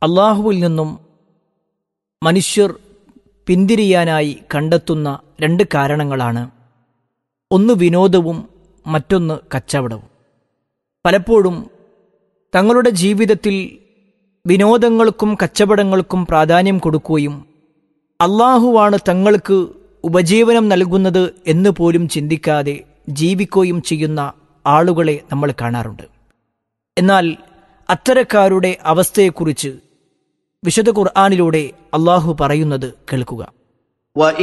അള്ളാഹുവിൽ നിന്നും മനുഷ്യർ പിന്തിരിയാനായി കണ്ടെത്തുന്ന രണ്ട് കാരണങ്ങളാണ് ഒന്ന് വിനോദവും മറ്റൊന്ന് കച്ചവടവും പലപ്പോഴും തങ്ങളുടെ ജീവിതത്തിൽ വിനോദങ്ങൾക്കും കച്ചവടങ്ങൾക്കും പ്രാധാന്യം കൊടുക്കുകയും അള്ളാഹുവാണ് തങ്ങൾക്ക് ഉപജീവനം നൽകുന്നത് എന്ന് പോലും ചിന്തിക്കാതെ ജീവിക്കുകയും ചെയ്യുന്ന ആളുകളെ നമ്മൾ കാണാറുണ്ട് എന്നാൽ അത്തരക്കാരുടെ അവസ്ഥയെക്കുറിച്ച് വിശുദ്ധ ഖുർആാനിലൂടെ അള്ളാഹു പറയുന്നത് കേൾക്കുക